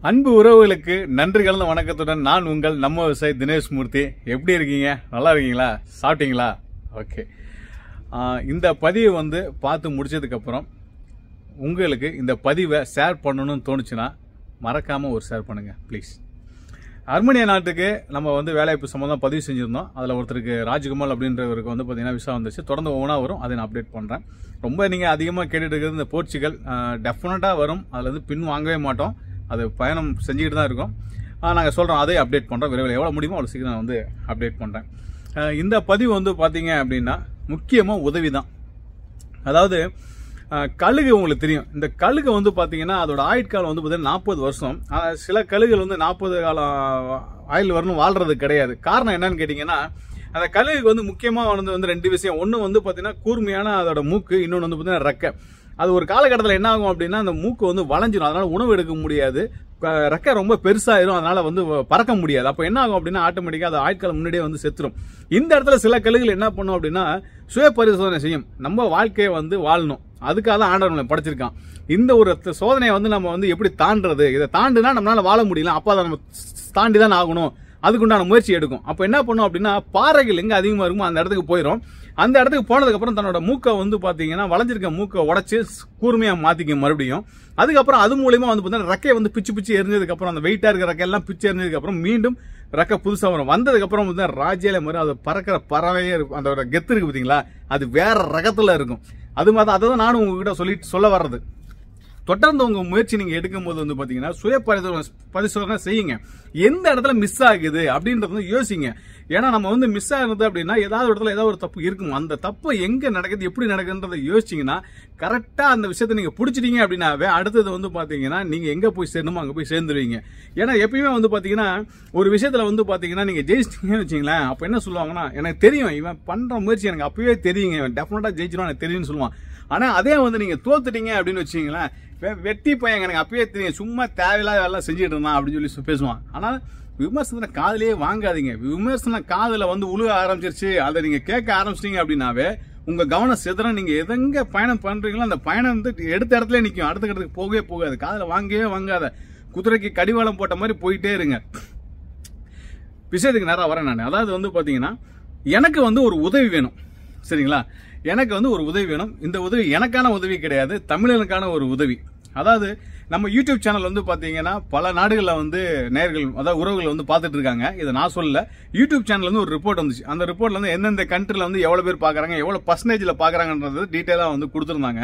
அன்பு உறவுகளுக்கு நன்றி கலந்த வணக்கத்துடன் நான் உங்கள் நம்ம விவசாயி தினேஷ் மூர்த்தி எப்படி இருக்கீங்க நல்லா இருக்கீங்களா சாப்பிட்டீங்களா ஓகே இந்த பதிவை வந்து பார்த்து முடிச்சதுக்கப்புறம் உங்களுக்கு இந்த பதிவை ஷேர் பண்ணணும்னு தோணுச்சுன்னா மறக்காமல் ஒரு ஷேர் பண்ணுங்கள் ப்ளீஸ் அர்மேனியா நாட்டுக்கு நம்ம வந்து வேலைவாய்ப்பு சம்மந்தம் பதிவு செஞ்சுருந்தோம் அதில் ஒருத்தருக்கு ராஜ்குமார் அப்படின்றவருக்கு வந்து பார்த்தீங்கன்னா விசா வந்துச்சு தொடர்ந்து ஒவ்வொன்றா வரும் அதை நான் அப்டேட் பண்ணுறேன் ரொம்ப நீங்கள் அதிகமாக கேட்டுட்டு இருக்கிறது இந்த போர்ச்சுகல் டெஃபினட்டாக வரும் அதில் வந்து பின் வாங்கவே மாட்டோம் அது பயணம் செஞ்சுக்கிட்டு தான் இருக்கோம் நாங்கள் சொல்கிறோம் அதே அப்டேட் பண்ணுறோம் விரைவில் எவ்வளோ முடியுமோ அவ்வளோ சீக்கிரம் நான் வந்து அப்டேட் பண்ணுறேன் இந்த பதிவு வந்து பார்த்தீங்க அப்படின்னா முக்கியமாக உதவி தான் அதாவது அஹ், கழுகு உங்களுக்கு தெரியும் இந்த கழுகு வந்து பார்த்தீங்கன்னா அதோட ஆயுட்காலம் வந்து பார்த்தீங்கன்னா நாற்பது வருஷம் ஆனா, சில கழுகுகள் வந்து நாற்பது காலம் ஆயுள் வரணும் வாழ்றது கிடையாது காரணம் என்னன்னு கேட்டிங்கன்னா அந்த கழுகுக்கு வந்து முக்கியமாக வந்து வந்து ரெண்டு விஷயம் ஒன்று வந்து பார்த்தீங்கன்னா கூர்மையான அதோட மூக்கு இன்னொன்று வந்து பார்த்தீங்கன்னா ரெக்கை அது ஒரு காலகட்டத்தில் என்ன ஆகும் அப்படின்னா அந்த மூக்கு வந்து வளைஞ்சிரும் அதனால உணவு எடுக்க முடியாது க- ரெக்கை ரொம்ப பெருசாயிரும் அதனால வந்து பறக்க முடியாது அப்போ என்ன ஆகும் அப்படின்னா ஆட்டோமேட்டிக்காக அது ஆட்கள் முன்னாடியே வந்து செத்துரும் இந்த இடத்துல சில கழுகுகள் என்ன பண்ணும் அப்படின்னா சுய பரிசோதனை செய்யும் நம்ம வாழ்க்கையை வந்து வாழணும் அதுக்காக தான் ஆண்டவன் நம்மளை படைச்சிருக்கான் இந்த ஒரு த- சோதனையை வந்து நம்ம வந்து எப்படி தாண்டுறது இதை தாண்டுனா நம்மளால வாழ முடியல அப்போ அதை நம்ம தாண்டி தான் ஆகணும் அதுக்குண்டான முயற்சி எடுக்கும் அப்போ என்ன பண்ணும் அப்படின்னா பாறைகள் எங்க அதிகமா இருக்குமோ அந்த இடத்துக்கு போயிடும் அந்த இடத்துக்கு போனதுக்கு அப்புறம் தன்னோட மூக்கை வந்து பாத்தீங்கன்னா வளைஞ்சிருக்க மூக்கை உடைச்சு கூர்மையா மாத்திக்கும் மறுபடியும் அதுக்கப்புறம் அது மூலியமா வந்து பார்த்தீங்கன்னா ரெக்கையை வந்து பிச்சு பிச்சு எரிஞ்சதுக்கு அப்புறம் அந்த வெயிட்டா இருக்கிற ரெக்கையெல்லாம் பிச்சு எரிஞ்சதுக்கு அப்புறம் மீண்டும் ரெக்கை புதுசா வரும் வந்ததுக்கு அப்புறம் வந்து ராஜ்யால மாதிரி அது பறக்கிற பறவையே இருக்கும் அதோட கெத்து இருக்கு பாத்தீங்களா அது வேற ரகத்துல இருக்கும் அது மாதிரி அதை தான் நானும் உங்ககிட்ட சொல்லிட்டு சொல்ல வர்றது தொடர்ந்து உங்க முயற்சி நீங்க எடுக்கும்போது வந்து பாத்தீங்கன்னா சுய பரிசோதனை பரிசோதனை செய்யுங்க எந்த இடத்துல மிஸ் ஆகுது அப்படின்றத வந்து யோசிங்க ஏன்னா நம்ம வந்து மிஸ் ஆகுது அப்படின்னா ஏதாவது ஒரு இடத்துல ஏதாவது ஒரு தப்பு இருக்கும் அந்த தப்பு எங்க நடக்குது எப்படி நடக்குதுன்றதை யோசிச்சீங்கன்னா கரெக்டா அந்த விஷயத்தை நீங்க பிடிச்சிட்டீங்க அப்படின்னாவே அடுத்தது வந்து பாத்தீங்கன்னா நீங்க எங்க போய் சேரணுமோ அங்க போய் சேர்ந்துருவீங்க ஏன்னா எப்பயுமே வந்து பாத்தீங்கன்னா ஒரு விஷயத்துல வந்து பாத்தீங்கன்னா நீங்க ஜெயிச்சிட்டீங்கன்னு வச்சுங்களேன் அப்ப என்ன சொல்லுவாங்கன்னா எனக்கு தெரியும் இவன் பண்ற முயற்சி எனக்கு அப்பவே தெரியுங்க இவன் டெஃபினட்டா ஜெயிச்சிருவான் எனக்கு தெரியும்னு சொல்லுவான் ஆனா அதே வந்து நீங்க தோத்துட்டீங்க அப்படின்னு வச்சீங்களேன் வெ- வெட்டி பையன் எனக்கு அப்பயே தெரியும் சும்மா தேவையில்லாத வேலை செஞ்சுட்டு இருந்தான் அப்படின்னு சொல்லி சொ- பேசுவான் ஆனா விமர்சனத்தை காதுலயே வாங்காதீங்க விமர்சனம் காதுல வந்து உழுக ஆரம்பிச்சிருச்சு அதை நீங்க கேட்க ஆரம்பிச்சிட்டீங்க அப்படின்னாவே உங்க கவனம் சிதற நீங்க எதங்க பயணம் பண்றீங்களோ அந்த பயணம் வந்து எடுத்த இடத்துல நிக்கும் அடுத்த இடத்துக்கு போகவே போகாது காதுல வாங்கவே வாங்காத குதிரைக்கு கடிவாளம் போட்ட மாதிரி போயிட்டே இருங்க விஷயத்துக்கு நேரம் வரேன் நான் அதாவது வந்து பாத்தீங்கன்னா எனக்கு வந்து ஒரு உதவி வேணும் சரிங்களா எனக்கு வந்து ஒரு உதவி வேணும் இந்த உதவி எனக்கான உதவி கிடையாது தமிழனுக்கான ஒரு உதவி அதாவது நம்ம யூடியூப் சேனல் வந்து பாத்தீங்கன்னா பல நாடுகளில் வந்து நேர்கள் அதாவது உறவுகள் வந்து பார்த்துட்டு இருக்காங்க இதை நான் சொல்லல யூடியூப் சேனல் வந்து ஒரு ரிப்போர்ட் வந்துச்சு அந்த ரிப்போர்ட்ல வந்து எந்தெந்த கண்ட்ரில வந்து எவ்வளவு பேர் பாக்குறாங்க எவ்வளவு பர்சன்டேஜ்ல பாக்குறாங்கன்றது டீட்டெயிலா வந்து கொடுத்துருந்தாங்க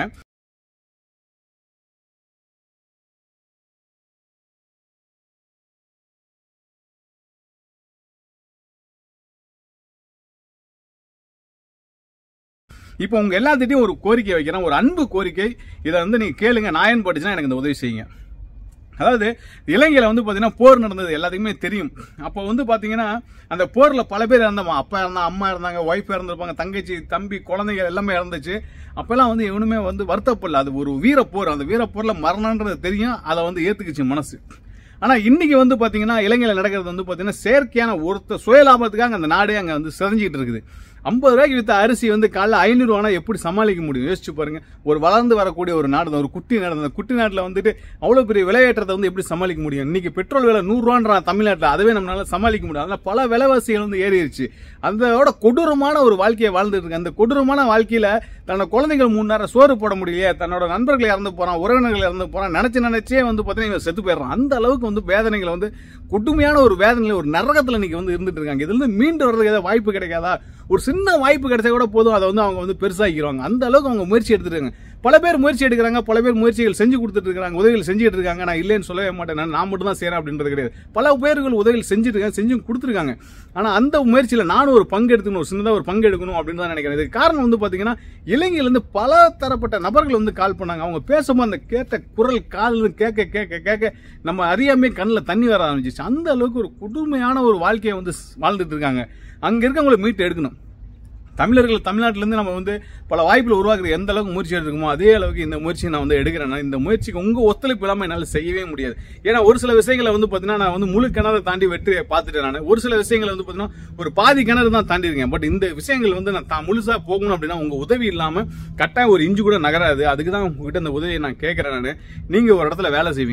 இப்போ உங்க எல்லாத்திட்டையும் ஒரு கோரிக்கை வைக்கிறேன் ஒரு அன்பு கோரிக்கை இதை வந்து நீங்க கேளுங்க நாயன் பட்டுச்சுன்னா எனக்கு இந்த உதவி செய்யுங்க அதாவது இலங்கையில வந்து பாத்தீங்கன்னா போர் நடந்தது எல்லாத்துக்குமே தெரியும் அப்போ வந்து பாத்தீங்கன்னா அந்த போர்ல பல பேர் இறந்தவன் அப்பா இருந்தா அம்மா இருந்தாங்க ஒய்ஃப் இறந்திருப்பாங்க தங்கச்சி தம்பி குழந்தைங்க எல்லாமே இறந்துச்சு அப்பெல்லாம் வந்து எவனுமே வந்து வருத்தப்படல அது ஒரு வீரப்போர் அந்த வீரப்போர்ல மரணன்றது தெரியும் அதை வந்து ஏத்துக்குச்சு மனசு ஆனா இன்னைக்கு வந்து பாத்தீங்கன்னா இலங்கையில நடக்கிறது வந்து பாத்தீங்கன்னா செயற்கையான ஒருத்த சுயலாபத்துக்காக அந்த நாடே அங்க வந்து சிறஞ்சிட்டு இருக்குது ஐம்பது ரூபாய்க்கு வித்த அரிசி வந்து காலைல ஐநூறு ரூபானா எப்படி சமாளிக்க முடியும் யோசிச்சு பாருங்க ஒரு வளர்ந்து வரக்கூடிய ஒரு நாடு தான், ஒரு குட்டி நாடு அந்த குட்டி நாட்டில் வந்துட்டு அவ்வளவு பெரிய விலையேற்றத்தை வந்து எப்படி சமாளிக்க முடியும் இன்னைக்கு பெட்ரோல் விலை நூறு ரூபான்றான் தமிழ்நாட்டில் அதவே நம்மளால சமாளிக்க முடியும் அதனால பல விலைவாசிகள் வந்து ஏறிடுச்சு அதோட கொடூரமான ஒரு வாழ்க்கையை வாழ்ந்துட்டு இருக்கு அந்த கொடூரமான வாழ்க்கையில தன்னோட குழந்தைகள் மூணு நேரம் சோறு போட முடியலையே தன்னோட நண்பர்கள் இறந்து போறான் உறவினர்கள் இறந்து போறான் நினைச்சு நினைச்சே வந்து பார்த்தீங்கன்னா இவன் செத்து போயிடுறான் அந்த அளவுக்கு வந்து வேதனைகளை வந்து கொடுமையான ஒரு வேதனையில ஒரு நரகத்துல இன்னைக்கு வந்து இருந்துட்டு இருக்காங்க இதுல இருந்து மீண்டு வர்றதுக்கு ஏதாவது வாய்ப்பு கிடைக்காதா ஒரு சின்ன வாய்ப்பு கிடைச்சா கூட போதும் அதை வந்து அவங்க வந்து பெருசாக்கிடுவாங்க அந்த அளவுக்கு அவங்க முயற்சி எடுத்துட்டு இருக்காங்க பல பேர் முயற்சி எடுக்கிறாங்க பல பேர் முயற்சிகள் செஞ்சு கொடுத்துட்டு இருக்காங்க உதவிகள் செஞ்சுட்டு இருக்காங்க நான் இல்லைன்னு சொல்லவே மாட்டேன் நான் நான் மட்டும் தான் செய்றேன் அப்படின்றது கிடையாது பல பேர்கள் உதவிகள் செஞ்சுட்டு இருக்காங்க செஞ்சும் கொடுத்துருக்காங்க ஆனா அந்த முயற்சியில நானும் ஒரு பங்கு எடுத்துக்கணும் ஒரு சின்னதா ஒரு பங்கு எடுக்கணும் அப்படின்னு தான் நினைக்கிறேன் இதுக்கு காரணம் வந்து பாத்தீங்கன்னா இலங்கையில இருந்து பல தரப்பட்ட நபர்கள் வந்து கால் பண்ணாங்க அவங்க பேசும்போது அந்த கேட்ட குரல் காலில் கேட்க கேட்க கேட்க நம்ம அறியாமே கண்ணில் தண்ணி வர ஆரம்பிச்சிச்சு அந்த அளவுக்கு ஒரு கொடுமையான ஒரு வாழ்க்கையை வந்து வாழ்ந்துட்டு இருக்காங்க அங்க இருக்கவங்களை மீட்டு எடுக்கணும் தமிழர்கள் தமிழ்நாட்டிலேருந்து நம்ம வந்து பல வாய்ப்புகள் உருவாக்குறது எந்த அளவுக்கு முயற்சி எடுத்துக்குமோ அதே அளவுக்கு இந்த முயற்சியை நான் வந்து எடுக்கிறேன்னா இந்த முயற்சிக்கு உங்க ஒத்துழைப்பு இல்லாமல் என்னால் செய்யவே முடியாது ஏன்னா ஒரு சில விஷயங்களை வந்து பார்த்தீங்கன்னா நான் வந்து முழு கிணறு தாண்டி வெற்றி பார்த்துட்டேன் நான் ஒரு சில விஷயங்களை வந்து பார்த்தீங்கன்னா ஒரு பாதி கிணறு தான் தாண்டி இருக்கேன் பட் இந்த விஷயங்கள் வந்து நான் தான் முழுசா போகணும் அப்படின்னா உங்க உதவி இல்லாம கட்டாயம் ஒரு இன்ச்சு கூட நகராது அதுக்கு தான் உங்ககிட்ட இந்த உதவியை நான் கேட்கறேன் நான் நீங்க ஒரு இடத்துல வேலை செய்வீங்க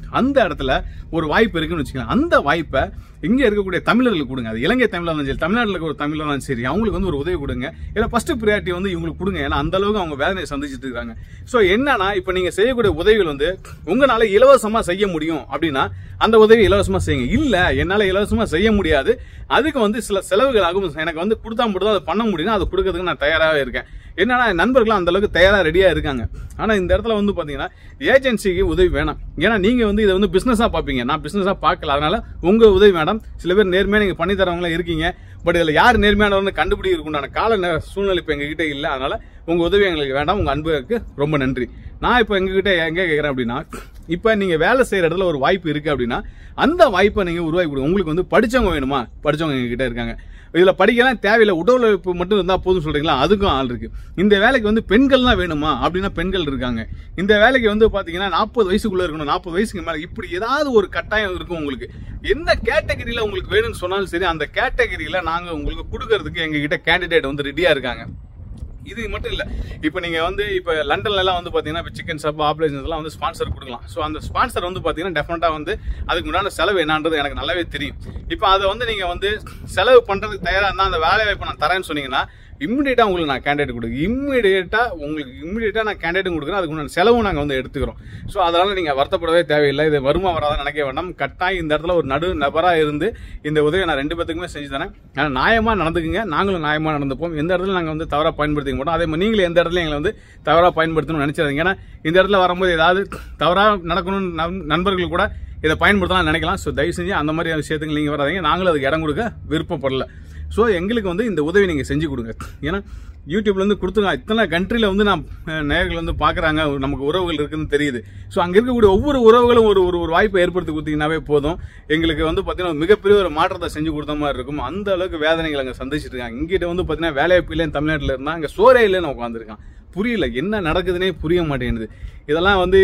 அந்த இடத்துல ஒரு வாய்ப்பு இருக்குன்னு வச்சுக்கலாம் அந்த வாய்ப்பை இங்க இருக்கக்கூடிய தமிழர்களுக்கு கொடுங்க அது இலங்கை தமிழா இருந்தாலும் சரி தமிழ்நாட்டில் இருக்க ஒரு தமிழா இருந்தாலும் சரி அவங்களுக்கு வந்து ஒரு உதவி கொடுங்க ஏன்னா ஃபர்ஸ்ட் ப்ரியாரிட்டி வந்து இவங்களுக்கு கொடுங்க ஏன்னா அந்த அளவுக்கு அவங்க வேதனையை சந்திச்சுட்டு இருக்காங்க ஸோ என்னன்னா இப்போ நீங்க செய்யக்கூடிய உதவிகள் வந்து உங்களால இலவசமா செய்ய முடியும் அப்படின்னா அந்த உதவி இலவசமா செய்யுங்க இல்ல என்னால இலவசமா செய்ய முடியாது அதுக்கு வந்து சில செலவுகள் ஆகும் எனக்கு வந்து கொடுத்தா மட்டும் தான் அதை பண்ண முடியும் அது கொடுக்கறதுக்கு நான் தயாராகவே இருக்கேன் என்னன்னா என் நண்பர்கள் அந்த அளவுக்கு தயாரா ரெடியா இருக்காங்க ஆனா இந்த இடத்துல வந்து பாத்தீங்கன்னா ஏஜென்சிக்கு உதவி வேணாம் ஏன்னா நீங்க வந்து இதை வந்து பிசினஸா பாப்பீங்க நான் பிசினஸா பார்க்கல அதனால உங்க உதவி வேண்டாம் சில பேர் நேர்மையா நீங்க பண்ணி தரவங்களா இருக்கீங்க பட் இதுல யார் நேர்மையானவர்னு கண்டுபிடிக்கிறதுக்கு உண்டான கால நே- சூழ்நிலை இப்ப எங்ககிட்ட இல்ல அதனால உங்க உதவி எங்களுக்கு வேண்டாம் உங்க அன்புக்கு ரொம்ப நன்றி நான் இப்ப எங்ககிட்ட எங்க கேக்குறேன் அப்படின்னா இப்ப நீங்க வேலை செய்யற இடத்துல ஒரு வாய்ப்பு இருக்கு அப்படின்னா அந்த வாய்ப்பை நீங்க உருவாக்கி கொடுங்க உங்களுக்கு வந்து படிச்சவங்க வேணுமா படிச்சவங்க எங்க கிட்ட இருக்காங்க இதுல படிக்கலாம் தேவையில்லை உடல் உழைப்பு மட்டும் இருந்தா போதும் சொல்றீங்களா அதுக்கும் ஆள் இருக்கு இந்த வேலைக்கு வந்து பெண்கள் தான் வேணுமா அப்படின்னா பெண்கள் இருக்காங்க இந்த வேலைக்கு வந்து பாத்தீங்கன்னா நாற்பது வயசுக்குள்ள இருக்கணும் நாற்பது வயசுக்கு மேல இப்படி ஏதாவது ஒரு கட்டாயம் இருக்கும் உங்களுக்கு எந்த கேட்டகரியில உங்களுக்கு வேணும்னு சொன்னாலும் சரி அந்த கேட்டகரியில நாங்க உங்களுக்கு கொடுக்கறதுக்கு எங்க கிட்ட கேண்டிடேட் வந்து ரெடியா இருக்காங்க இது மட்டும் இல்ல இப்போ நீங்க வந்து இப்போ லண்டன்ல எல்லாம் வந்து பாத்தீங்கன்னா இப்போ சிக்கன் ஷாப் ஆப்ரேஷன்ஸ் எல்லாம் வந்து ஸ்பான்சர் கொடுக்கலாம் ஸோ அந்த ஸ்பான்சர் வந்து பாத்தீங்கன்னா டெஃபினட்டா வந்து அதுக்கு உண்டான செலவு என்னன்றது எனக்கு நல்லாவே தெரியும் இப்போ அதை வந்து நீங்க வந்து செலவு பண்றதுக்கு தயாரா இருந்தா அந்த வேலை வாய்ப்பு நான் தரேன்னு சொன்னீங்கன்னா இம்மிடியட்டா உங்களுக்கு நான் கேண்டிடேட் கொடுக்கு இம்மிடியட்டா உங்களுக்கு இம்மிடியட்டா நான் கேண்டிடேட் கொடுக்குறேன் அதுக்கு உண்டான செலவும் நாங்க வந்து எடுத்துக்கிறோம் ஸோ அதனால நீங்க வருத்தப்படவே தேவையில்லை இது வருமா வராத நினைக்க வேண்டாம் கட்டாயம் இந்த இடத்துல ஒரு நடு நபரா இருந்து இந்த உதவியை நான் ரெண்டு பேத்துக்குமே செஞ்சு தரேன் ஆனால் நியாயமா நடந்துக்குங்க நாங்களும் நியாயமா நடந்துப்போம் எந்த இடத்துல நாங்க வந்து தவறா பயன்படுத்திக்க மாட்டோம் அதே மாதிரி நீங்களும் எந்த இடத்துல எங்களை வந்து தவறா பயன்படுத்தணும்னு நினைச்சிடாதீங்க ஏன்னா இந்த இடத்துல வரும்போது ஏதாவது தவறா நடக்கணும்னு நண்- நண்பர்கள் கூட இதை பயன்படுத்தலாம் நினைக்கலாம் ஸோ தயவு செஞ்சு அந்த மாதிரி விஷயத்துக்கு நீங்க வராதீங்க நாங்களும் அதுக்கு இடம் கொடுக்க விருப்பப்படல ஸோ எங்களுக்கு வந்து இந்த உதவி நீங்க செஞ்சு கொடுங்க ஏன்னா யூடியூப்ல இருந்து கொடுத்துங்க இத்தனை கண்ட்ரில வந்து நான் அஹ், நேயர்கள் வந்து பாக்குறாங்க நமக்கு உறவுகள் இருக்குன்னு தெரியுது ஸோ அங்க இருக்கக்கூடிய ஒவ்வொரு உறவுகளும் ஒரு ஒரு ஒரு வாய்ப்பை ஏற்படுத்தி கொடுத்தீங்கன்னாவே போதும் எங்களுக்கு வந்து பாத்தீங்கன்னா ஒரு மிகப்பெரிய ஒரு மாற்றத்தை செஞ்சு கொடுத்த மாதிரி இருக்கும் அந்த அளவுக்கு வேதனைகள் அங்க சந்திச்சிட்டு இருக்காங்க இங்கிட்ட வந்து பாத்தீங்கன்னா வேலைவாய்ப்பு இல்லைன்னு தமிழ்நாட்டில் இருந்தா அங்க சோரே இல்லைன்னு உட்காந்துருக்கான் புரியல என்ன நடக்குதுன்னே புரிய மாட்டேங்குது இதெல்லாம் வந்து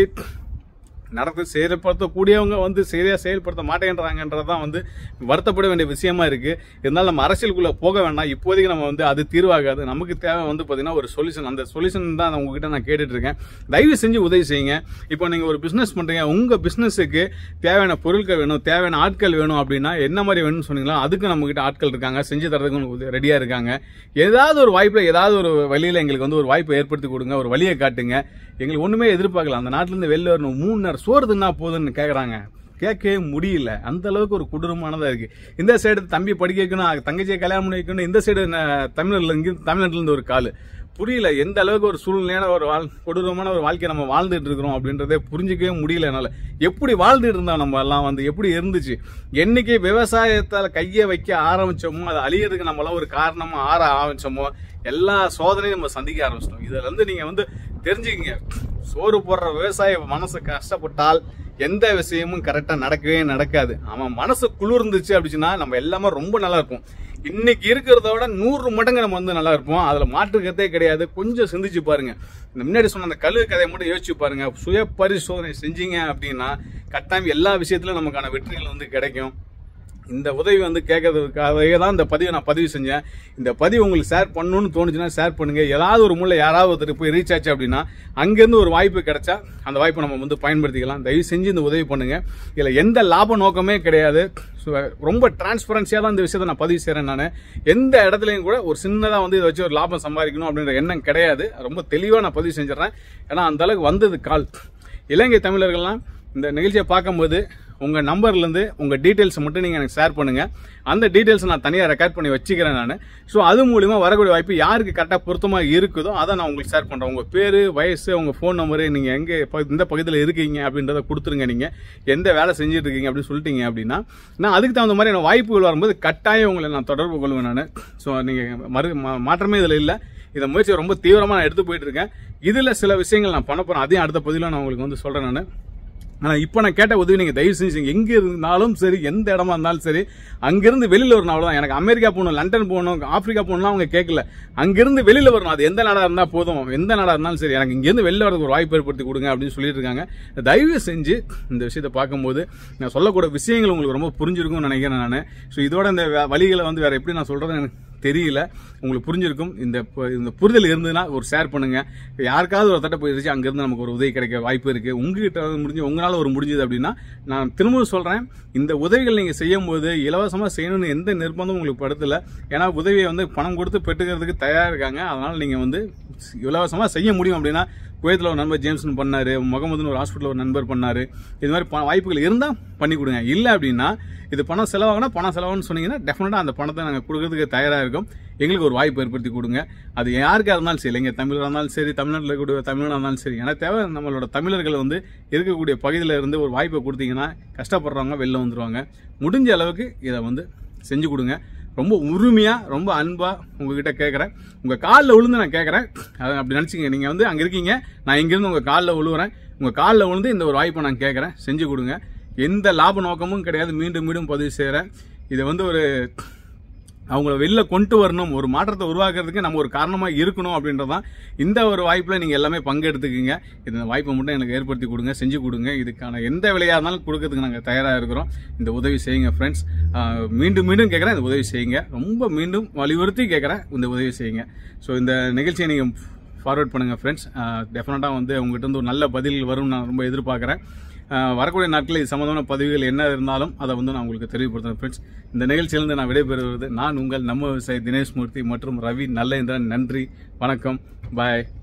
நடத்த செயல்படுத்தக்கூடியவங்க வந்து சரியா செயல்படுத்த மாட்டேங்கிறாங்கன்றதான் வந்து வருத்தப்பட வேண்டிய விஷயமா இருக்கு இருந்தாலும் நம்ம அரசியலுக்குள்ள போக வேண்டாம் இப்போதைக்கு நம்ம வந்து அது தீர்வாகாது நமக்கு தேவை வந்து பாத்தீங்கன்னா ஒரு சொல்யூஷன் அந்த சொல்யூஷன் தான் நான் உங்ககிட்ட நான் கேட்டுட்டு இருக்கேன் தயவு செஞ்சு உதவி செய்யுங்க இப்போ நீங்க ஒரு பிசினஸ் பண்றீங்க உங்க பிசினஸுக்கு தேவையான பொருட்கள் வேணும் தேவையான ஆட்கள் வேணும் அப்படின்னா என்ன மாதிரி வேணும்னு சொன்னீங்களோ அதுக்கு நம்ம கிட்ட ஆட்கள் இருக்காங்க செஞ்சு தரதுக்கு ரெடியா இருக்காங்க ஏதாவது ஒரு வாய்ப்புல ஏதாவது ஒரு வழியில எங்களுக்கு வந்து ஒரு வாய்ப்பை ஏற்படுத்தி கொடுங்க ஒரு வழியை காட்டுங்க எங்களுக்கு ஒண்ணுமே எதிர்பார்க்கல அந்த நாட்டுல இருந்து வெளில வரணும் மூணு நேரம் சோறு தின்னா போதுன்னு கேக்குறாங்க கேட்கவே முடியல அந்த அளவுக்கு ஒரு கொடூரமானதா இருக்கு இந்த சைடு தம்பி படிக்க வைக்கணும் தங்கச்சியை கல்யாணம் பண்ணி வைக்கணும் இந்த சைடு தமிழ்நாட்டுல இருந்து தமிழ்நாட்டுல இருந்து ஒரு காலு புரியல எந்த அளவுக்கு ஒரு சூழ்நிலையான ஒரு வாழ் கொடூரமான ஒரு வாழ்க்கை நம்ம வாழ்ந்துட்டு இருக்கிறோம் அப்படின்றதே புரிஞ்சிக்கவே முடியல என்னால எப்படி வாழ்ந்துட்டு இருந்தோம் நம்ம எல்லாம் வந்து எப்படி இருந்துச்சு என்னைக்கு விவசாயத்தால கையை வைக்க ஆரம்பிச்சோமோ அது அழியறதுக்கு நம்மளாம் ஒரு காரணமா ஆற ஆரம்பிச்சோமோ எல்லா சோதனையும் நம்ம சந்திக்க ஆரம்பிச்சிட்டோம் இதுல இருந்து நீங்க வந்து தெரிஞ்சுக்கங்க சோறு போடுற விவசாய மனசு கஷ்டப்பட்டால் எந்த விஷயமும் கரெக்டா நடக்கவே நடக்காது அவன் மனசு குளிர்ந்துச்சு அப்படின்னா நம்ம எல்லாமே ரொம்ப நல்லா இருப்போம் இன்னைக்கு இருக்கிறத விட நூறு மடங்கு நம்ம வந்து நல்லா இருப்போம் அதுல மாற்றுக்கிறதே கிடையாது கொஞ்சம் சிந்திச்சு பாருங்க இந்த முன்னாடி சொன்ன அந்த கழுகு கதையை மட்டும் யோசிச்சு பாருங்க சுய பரிசோதனை செஞ்சீங்க அப்படின்னா கட்டாயம் எல்லா விஷயத்திலும் நமக்கான வெற்றிகள் வந்து கிடைக்கும் இந்த உதவி வந்து கேட்கறதுக்காகவே தான் இந்த பதிவை நான் பதிவு செஞ்சேன் இந்த பதிவு உங்களுக்கு ஷேர் பண்ணணும்னு தோணுச்சுன்னா ஷேர் பண்ணுங்க ஏதாவது ஒரு மூலம் யாராவது ஒருத்தர் போய் ரீச் ஆச்சு அப்படின்னா அங்கேருந்து ஒரு வாய்ப்பு கிடைச்சா அந்த வாய்ப்பை நம்ம வந்து பயன்படுத்திக்கலாம் தயவு செஞ்சு இந்த உதவி பண்ணுங்க இதில் எந்த லாப நோக்கமே கிடையாது So, ரொம்ப டிரான்ஸ்பரன்சியாக தான் இந்த விஷயத்தை நான் பதிவு செய்கிறேன் நான் எந்த இடத்துலையும் கூட ஒரு சின்னதாக வந்து இதை வச்சு ஒரு லாபம் சம்பாதிக்கணும் அப்படின்ற எண்ணம் கிடையாது ரொம்ப தெளிவாக நான் பதிவு செஞ்சிடறேன் ஏன்னா அந்த அளவுக்கு வந்தது கால் இலங்கை தமிழர்கள்லாம் இந்த நிகழ்ச்சியை பார்க்கும்போது உங்க நம்பர்ல இருந்து உங்க டீடைல்ஸ் மட்டும் நீங்க எனக்கு ஷேர் பண்ணுங்க அந்த டீடைல்ஸ் நான் தனியாக ரெக்கார்ட் பண்ணி வச்சுக்கிறேன் நான் ஸோ அது மூலியமா வரக்கூடிய வாய்ப்பு யாருக்கு கரெக்டாக பொருத்தமா இருக்குதோ அதை நான் உங்களுக்கு ஷேர் பண்றேன் உங்க பேரு வயசு உங்க ஃபோன் நம்பரு நீங்க எங்க ப- இந்த பகுதியில் இருக்கீங்க அப்படின்றத கொடுத்துருங்க நீங்க எந்த வேலை செஞ்சுட்டு இருக்கீங்க அப்படின்னு சொல்லிட்டீங்க அப்படின்னா நான் அதுக்கு தகுந்த மாதிரி எனக்கு வாய்ப்புகள் வரும்போது கட்டாயம் உங்களை நான் தொடர்பு கொள்வேன் நான் ஸோ நீங்க மறு மா- மாற்றமே இதில் இல்லை இந்த முயற்சியை ரொம்ப தீவிரமா நான் எடுத்து போயிட்டு இருக்கேன் இதுல சில விஷயங்கள் நான் பண்ண போறேன் அதையும் அடுத்த பதிவில் நான் உங்களுக்கு வந்து சொல்றேன் நான் ஆனா இப்ப நான் கேட்ட உதவி நீங்க தயவு செஞ்சு செய்யுங்க. எங்க இருந்தாலும் சரி எந்த இடமா இருந்தாலும் சரி அங்கிருந்து வெளியில வரணும் அவ்வளவுதான் எனக்கு அமெரிக்கா போகணும் லண்டன் போகணும் ஆப்பிரிக்கா போகணும்லாம் அவங்க கேட்கல அங்கிருந்து வெளியில வரணும் அது எந்த நாடா இருந்தா போதும் எந்த நாடா இருந்தாலும் சரி எனக்கு இங்கிருந்து வெளில வரதுக்கு ஒரு வாய்ப்பு ஏற்படுத்தி கொடுங்க அப்படின்னு சொல்லிட்டு இருக்காங்க தயவு செஞ்சு இந்த விஷயத்தை பார்க்கும்போது நான் சொல்லக்கூடிய விஷயங்கள் உங்களுக்கு ரொம்ப புரிஞ்சிருக்கும்னு நினைக்கிறேன் நான் ஸோ இதோட இந்த வ- வழிகளை வந்து வேற எப்படி நான் சொல்றது எனக்கு தெரியல உங்களுக்கு புரிஞ்சிருக்கும் இந்த பு- இந்த புரிதல் இருந்ததுன்னா ஒரு ஷேர் பண்ணுங்க யாருக்காவது ஒரு தட்டை போயிருச்சு அங்கிருந்து நமக்கு ஒரு உதவி கிடைக்க வாய்ப்பு இருக்கு உங்ககிட்ட முடிஞ்சு உங்களால ஒரு முடிஞ்சது அப்படின்னா நான் திரும்பவும் சொல்றேன் இந்த உதவிகள் நீங்க செய்யும் போது இலவசமா செய்யணும்னு எந்த நிர்பந்தமும் உங்களுக்கு படுத்தல ஏன்னா உதவியை வந்து பணம் கொடுத்து பெற்றுக்கிறதுக்கு தயாரா இருக்காங்க அதனால நீங்க வந்து இலவசமா செய்ய முடியும் அப்படின்னா குவைத்தில் ஒரு நண்பர் ஜேம்ஸ்னு பண்ணாரு முகமதுன்னு ஒரு ஹாஸ்பிட்டல் ஒரு நண்பர் பண்ணாரு இது மாதிரி ப- வாய்ப்புகள் இருந்தால் பண்ணி கொடுங்க இல்லை அப்படின்னா இது பணம் செலவாகுனா பணம் செலவாகுன்னு சொன்னீங்கன்னா டெஃபினட்டாக அந்த பணத்தை நாங்கள் கொடுக்கறதுக்கு தயாராக இருக்கோம் எங்களுக்கு ஒரு வாய்ப்பு ஏற்படுத்தி கொடுங்க அது யாருக்காக இருந்தாலும் சரி இல்லைங்க தமிழராக இருந்தாலும் சரி தமிழ்நாட்டில் இருக்கக்கூடிய தமிழனாக இருந்தாலும் சரி எனக்கு தேவை நம்மளோட தமிழர்கள் வந்து இருக்கக்கூடிய பகுதியில் இருந்து ஒரு வாய்ப்பை கொடுத்தீங்கன்னா கஷ்டப்படுறவங்க வெளில வந்துருவாங்க முடிஞ்ச அளவுக்கு இதை வந்து செஞ்சு கொடுங்க ரொம்ப உரிமையா ரொம்ப அன்பா உங்ககிட்ட கேட்குறேன் உங்க காலில் விழுந்து நான் கேட்குறேன் அதை அப்படி நினச்சிங்க நீங்க வந்து அங்க இருக்கீங்க நான் இங்கிருந்து உங்க காலில் விழுவுறேன் உங்க காலில் விழுந்து இந்த ஒரு வாய்ப்பை நான் கேட்குறேன் செஞ்சு கொடுங்க எந்த லாப நோக்கமும் கிடையாது மீண்டும் மீண்டும் பதிவு செய்கிறேன் இது வந்து ஒரு அவங்கள வெளில கொண்டு வரணும் ஒரு மாற்றத்தை உருவாக்குறதுக்கு நம்ம ஒரு காரணமா இருக்கணும் அப்படின்றதான் இந்த ஒரு வாய்ப்புல நீங்க எல்லாமே பங்கெடுத்துக்குங்க இந்த வாய்ப்பை மட்டும் எனக்கு ஏற்படுத்தி கொடுங்க செஞ்சு கொடுங்க இதுக்கான எந்த விலையா இருந்தாலும் கொடுக்கறதுக்கு நாங்கள் தயாராக இருக்கிறோம் இந்த உதவி செய்யுங்க ஃப்ரெண்ட்ஸ் மீண்டும் மீண்டும் கேட்குறேன் இந்த உதவி செய்யுங்க ரொம்ப மீண்டும் வலியுறுத்தி கேட்குறேன் இந்த உதவி செய்யுங்க ஸோ இந்த நிகழ்ச்சியை நீங்கள் ஃபார்வர்ட் பண்ணுங்க ஃப்ரெண்ட்ஸ் டெஃபினட்டாக வந்து உங்ககிட்ட இருந்து ஒரு நல்ல பதில் வரும் நான் ரொம்ப எதிர்பார்க்குறேன் அஹ் வரக்கூடிய நாட்களில் இது சம்மந்தமான பதிவுகள் என்ன இருந்தாலும் அதை வந்து நான் உங்களுக்கு தெரியப்படுத்துறேன் ஃப்ரெண்ட்ஸ் இந்த நிகழ்ச்சியிலிருந்து நான் விடைபெறுவது நான் உங்கள் நம்ம விவசாயி தினேஷ் மூர்த்தி மற்றும் ரவி நல்லேந்திரன் நன்றி வணக்கம் பாய்